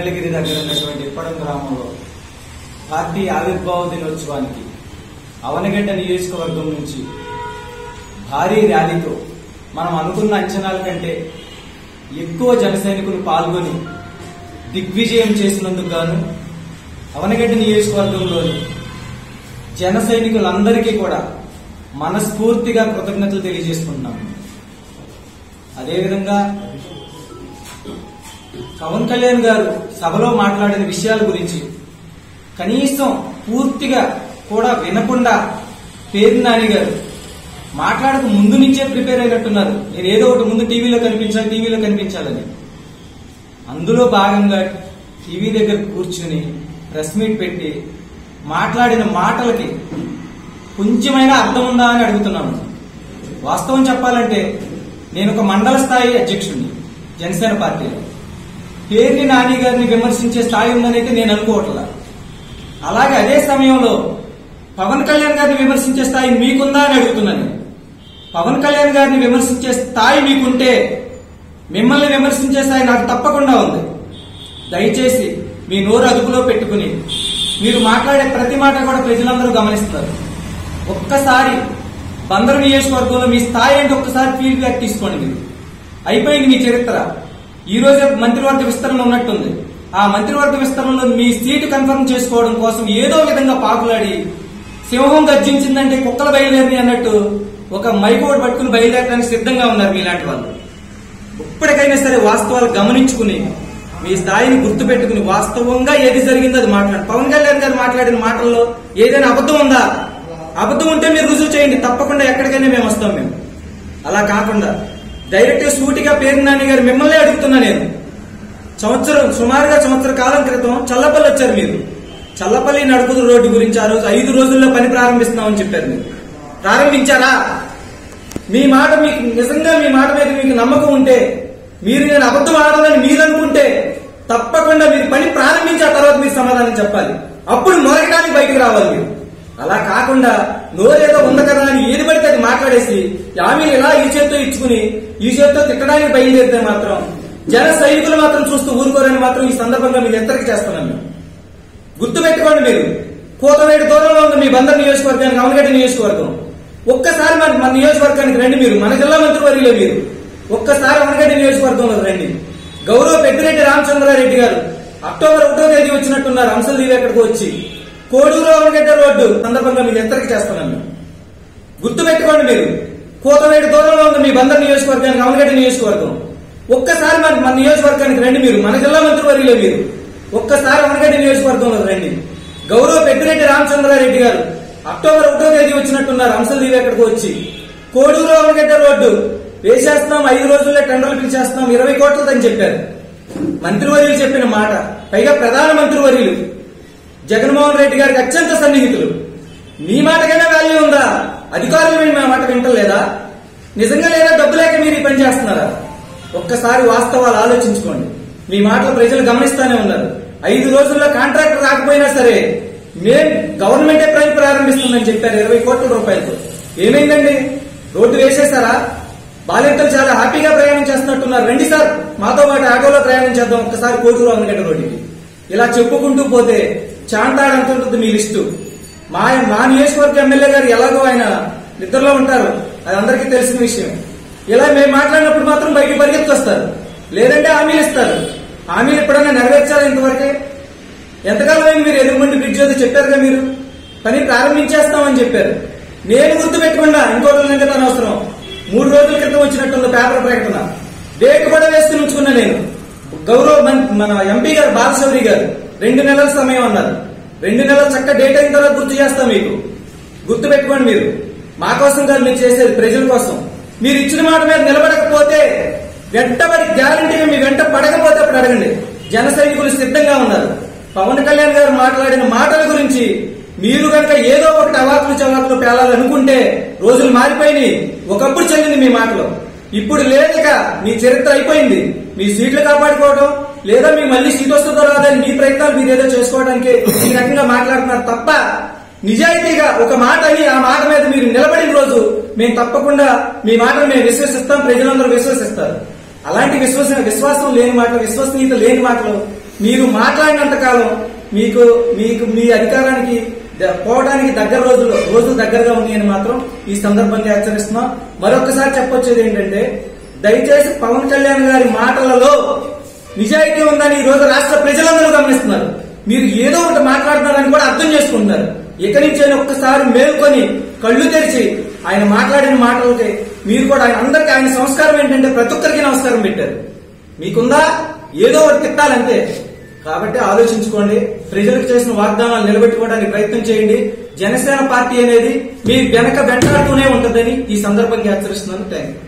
మంగళగిరి దగ్గర ఉన్నటువంటి ఇప్పడం గ్రామంలో పార్టీ ఆవిర్భావ దినోత్సవానికి అవనగడ్డ నియోజకవర్గం నుంచి భారీ ర్యాలీతో మనం అనుకున్న అంచనాల కంటే ఎక్కువ జన సైనికులు పాల్గొని దిగ్విజయం చేసినందుకు గాను అవనగడ్డ నియోజకవర్గంలోని జన సైనికులందరికీ కూడా మనస్ఫూర్తిగా కృతజ్ఞతలు తెలియజేసుకుంటున్నాము అదేవిధంగా పవన్ కళ్యాణ్ గారు సభలో మాట్లాడిన విషయాల గురించి కనీసం పూర్తిగా కూడా వినకుండా పేరు నాని గారు మాట్లాడక ముందు నుంచే ప్రిపేర్ అయినట్టున్నారు నేను ఏదో ఒకటి ముందు టీవీలో కనిపించాలి టీవీలో కనిపించాలని అందులో భాగంగా టీవీ దగ్గర కూర్చుని ప్రెస్ మీట్ పెట్టి మాట్లాడిన మాటలకి కొంచెమైనా అర్థం ఉందా అని అడుగుతున్నాను వాస్తవం చెప్పాలంటే నేను ఒక మండల స్థాయి అధ్యక్షుడిని జనసేన పార్టీలో పేర్ని నాని గారిని విమర్శించే స్థాయి ఉందని అయితే నేను అనుకోవట్లా అలాగే అదే సమయంలో పవన్ కళ్యాణ్ గారిని విమర్శించే స్థాయి మీకుందా అని అడుగుతున్నాను నేను. పవన్ కళ్యాణ్ గారిని విమర్శించే స్థాయి మీకుంటే మిమ్మల్ని విమర్శించే స్థాయి నాకు తప్పకుండా ఉంది దయచేసి మీ నోరు అదుపులో పెట్టుకుని మీరు మాట్లాడే ప్రతి మాట కూడా ప్రజలందరూ గమనిస్తారు ఒక్కసారి బందరు నియోజకవర్గంలో మీ స్థాయి ఏంటి ఒక్కసారి ఫీడ్బ్యాక్ తీసుకోండి మీరు అయిపోయింది మీ చరిత్ర ఈ రోజే మంత్రివర్గ విస్తరణ ఉన్నట్టుంది ఆ మంత్రివర్గ విస్తరణలో మీ సీటు కన్ఫర్మ్ చేసుకోవడం కోసం ఏదో విధంగా పాకులాడి సింహం గర్జించిందంటే కుక్కలు బయలుదేరి అన్నట్టు ఒక మైకోడ్ పట్టుకుని బయలుదేరడానికి సిద్ధంగా ఉన్నారు మీలాంటి వాళ్ళు ఇప్పటికైనా సరే వాస్తవాలు గమనించుకుని మీ స్థాయిని గుర్తుపెట్టుకుని వాస్తవంగా ఏది జరిగిందో అది మాట్లాడు పవన్ కళ్యాణ్ గారు మాట్లాడిన మాటల్లో ఏదైనా అబద్ధం ఉందా అబద్ధం ఉంటే మీరు రుజువు చేయండి తప్పకుండా ఎక్కడికైనా మేము వస్తాం మేము అలా కాకుండా డైరెక్ట్ గా సూటిగా పేరు నాని గారు మిమ్మల్ని అడుగుతున్నా నేను సంవత్సరం సుమారుగా సంవత్సర కాలం క్రితం చల్లపల్లి వచ్చారు మీరు చల్లపల్లి నడుపుదు రోడ్డు గురించి ఆ రోజు ఐదు రోజుల్లో పని ప్రారంభిస్తున్నామని చెప్పారు మీరు ప్రారంభించారా మీ మాట మీకు నిజంగా మీ మాట మీద మీకు నమ్మకం ఉంటే మీరు నేను అబద్ధం ఆడాలని మీరు అనుకుంటే తప్పకుండా మీరు పని ప్రారంభించి ఆ తర్వాత మీరు సమాధానం చెప్పాలి అప్పుడు మొరగడానికి బయటకు రావాలి మీరు అలా కాకుండా నోరేదో ఉంది కదా అని ఏది పడితే అది మాట్లాడేసి హామీలు ఇలా ఈ చేత్తో ఇచ్చుకుని ఈ చేత్తో తిట్టడానికి బయలుదేరితే మాత్రం జన సైనికులు మాత్రం చూస్తూ ఊరుకోరని మాత్రం ఈ సందర్భంగా మీరు ఎత్తరికి చేస్తున్నాను మేము గుర్తుపెట్టుకోండి మీరు కోతవేడు దూరంలో ఉంది మీ బందర్ నియోజకవర్గానికి అవనగడ్డ నియోజకవర్గం ఒక్కసారి మన మన నియోజకవర్గానికి రండి మీరు మన జిల్లా మంత్రివర్యులే మీరు ఒక్కసారి అవనగడ్డ నియోజకవర్గంలో రండి గౌరవ పెద్దిరెడ్డి రామచంద్రారెడ్డి గారు అక్టోబర్ ఒకటో తేదీ వచ్చినట్టున్నారు అంశలదీవి ఎక్కడికి వచ్చి కోడూరు అవనగడ్డ రోడ్డు సందర్భంగా మీరు ఎత్తరికి చేస్తున్నాను మేము గుర్తుపెట్టుకోండి మీరు కోతవేడు దూరంలో ఉంది మీ బందర్ నియోజకవర్గానికి అవనగడ్డ నియోజకవర్గం ఒక్కసారి మన మన నియోజకవర్గానికి రండి మీరు మన జిల్లా మంత్రివర్యులే మీరు ఒక్కసారి అవనగడ్డ నియోజకవర్గంలో రండి గౌరవ పెద్దిరెడ్డి రామచంద్రారెడ్డి గారు అక్టోబర్ ఒకటో తేదీ వచ్చినట్టున్నారు అంశలదీవి ఎక్కడికి వచ్చి కోడూరు అవనగడ్డ రోడ్డు వేసేస్తున్నాం ఐదు రోజుల్లో టెండర్లు పిలిచేస్తున్నాం ఇరవై కోట్లదని చెప్పారు మంత్రివర్యులు చెప్పిన మాట పైగా ప్రధాన మంత్రివర్యులు జగన్మోహన్ రెడ్డి గారికి అత్యంత సన్నిహితులు మీ మాటకైనా వాల్యూ ఉందా అధికారులు మీ మాట వింటలేదా నిజంగా లేదా డబ్బు లేక మీరు ఈ పని చేస్తున్నారా ఒక్కసారి వాస్తవాలు ఆలోచించుకోండి మీ మాటలు ప్రజలు గమనిస్తానే ఉన్నారు ఐదు రోజుల్లో కాంట్రాక్టర్ రాకపోయినా సరే మేం గవర్నమెంటే పని ప్రారంభిస్తుందని చెప్పారు ఇరవై కోట్ల రూపాయలతో ఏమైందండి రోడ్డు వేసేస్తారా బాలింతలు చాలా హ్యాపీగా ప్రయాణం చేస్తున్నట్టున్నారు రండి సార్ మాతో పాటు ఆటోలో ప్రయాణం చేద్దాం ఒక్కసారి కోటూరు అన్నగడ్డ రోడ్డుకి ఇలా చెప్పుకుంటూ పోతే చాంతాడంత ఉంటుంది మీ లిస్టు మా మా నియోజకవర్గ ఎమ్మెల్యే గారు ఎలాగో ఆయన నిద్రలో ఉంటారు అది అందరికీ తెలిసిన విషయం ఇలా మేము మాట్లాడినప్పుడు మాత్రం బయటికి పరిగెత్తుకొస్తారు లేదంటే హామీలు ఇస్తారు హామీలు ఎప్పుడైనా నెరవేర్చాలి ఇంతవరకే ఎంతకాలం అయింది మీరు ఎదురుమండి బ్రిడ్జ్ ఏదో చెప్పారుగా మీరు పని ప్రారంభించేస్తామని చెప్పారు నేను గుర్తు పెట్టకుండా ఇంకోటి సంగతి అనవసరం మూడు రోజుల క్రితం వచ్చినట్టుంది పేపర్ ప్రకటన డేట్ కూడా వేసుకుని ఉంచుకున్నా నేను గౌరవ మం- మన ఎంపీ గారు బాలశౌరి గారు రెండు నెలల సమయం అన్నారు రెండు నెలల చక్క డేట్ అయిన తర్వాత గుర్తు చేస్తాం మీకు గుర్తు పెట్టుకోండి మీరు మా కోసం కాదు మీరు చేసేది ప్రజల కోసం మీరు ఇచ్చిన మాట మీద నిలబడకపోతే వెంటబడి గ్యారంటీగా మీ వెంట పడకపోతే అప్పుడు అడగండి జన సైనికులు సిద్ధంగా ఉన్నారు పవన్ కళ్యాణ్ గారు మాట్లాడిన మాటల గురించి మీరు కనుక ఏదో ఒకటి అవాకులు చవాకులు పేలాలనుకుంటే రోజులు మారిపోయినాయి ఒకప్పుడు చెల్లింది మీ మాటలు ఇప్పుడు లేదక మీ చరిత్ర అయిపోయింది మీ సీట్లు కాపాడుకోవడం లేదా మీ మళ్ళీ సీట్ వస్తుందో రాదని మీ ప్రయత్నాలు మీరు ఏదో చేసుకోవడానికి ఈ రకంగా మాట్లాడుతున్నారు తప్ప నిజాయితీగా ఒక మాట అని ఆ మాట మీద మీరు నిలబడిన రోజు మేము తప్పకుండా మీ మాటను మేము విశ్వసిస్తాం ప్రజలందరూ విశ్వసిస్తారు అలాంటి విశ్వాస విశ్వాసం లేని మాటలు విశ్వసనీయత లేని మాటలు మీరు మాట్లాడినంత కాలం మీకు మీకు మీ అధికారానికి ద- పోవడానికి దగ్గర రోజులు రోజులు దగ్గరగా ఉన్నాయని మాత్రం ఈ సందర్భంగా హెచ్చరిస్తున్నాం మరొకసారి చెప్పొచ్చేది ఏంటంటే దయచేసి పవన్ కళ్యాణ్ గారి మాటలలో నిజాయితీ ఉందని ఈ రోజు రాష్ట్ర ప్రజలందరూ గమనిస్తున్నారు మీరు ఏదో ఒకటి మాట్లాడుతున్నారని కూడా అర్థం చేసుకుంటున్నారు ఇక నుంచి ఆయన ఒక్కసారి మేల్కొని కళ్ళు తెరిచి ఆయన మాట్లాడిన మాటలకి మీరు కూడా ఆయన అందరికీ ఆయన సంస్కారం ఏంటంటే ప్రతి ఒక్కరికి నమస్కారం పెట్టారు మీకుందా ఏదో ఒకటి తిట్టాలంతే కాబట్టి ఆలోచించుకోండి ప్రజలకు చేసిన వాగ్దానాలు నిలబెట్టుకోవడానికి ప్రయత్నం చేయండి జనసేన పార్టీ అనేది మీ వెనక వెంటాడుతూనే ఉంటుందని ఈ సందర్భంగా హెచ్చరిస్తున్నాను థ్యాంక్ యూ